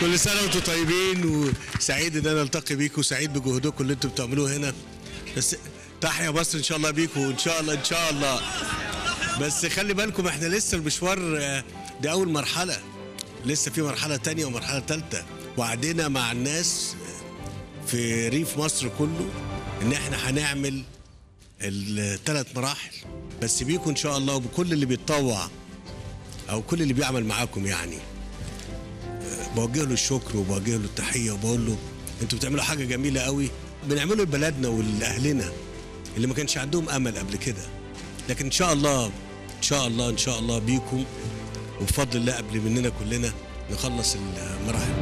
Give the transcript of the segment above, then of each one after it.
كل سنه وانتم طيبين وسعيد ان انا التقي بيكم وسعيد بجهودكم اللي انتم بتعملوه هنا بس تحيا مصر ان شاء الله بيكم وان شاء الله ان شاء الله بس خلي بالكم احنا لسه المشوار آه، دي اول مرحله لسه في مرحله تانية ومرحله ثالثه وعدينا مع الناس في ريف مصر كله ان احنا هنعمل الثلاث مراحل بس بيكم ان شاء الله وبكل اللي بيتطوع او كل اللي بيعمل معاكم يعني بوجه له الشكر وبوجه له التحيه وبقول له انتوا بتعملوا حاجه جميله قوي بنعمله لبلدنا ولاهلنا اللي ما كانش عندهم امل قبل كده لكن ان شاء الله ان شاء الله ان شاء الله بيكم وبفضل الله قبل مننا كلنا نخلص المراحل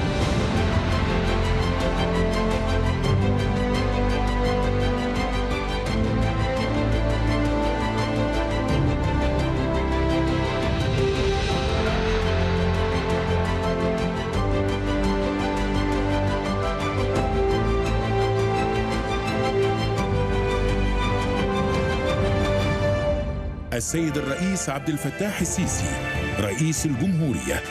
السيد الرئيس عبد الفتاح السيسي رئيس الجمهورية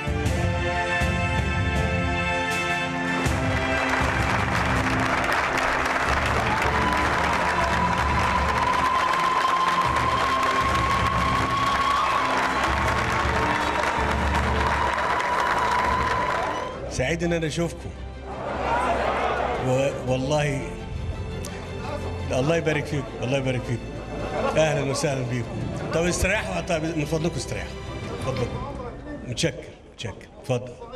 سعيد ان انا اشوفكم و- والله الله يبارك فيكم الله يبارك فيكم اهلا وسهلا بيكم طب استريحوا طيب من فضلكم استريحوا من فضلكم متشكر متشكر اتفضل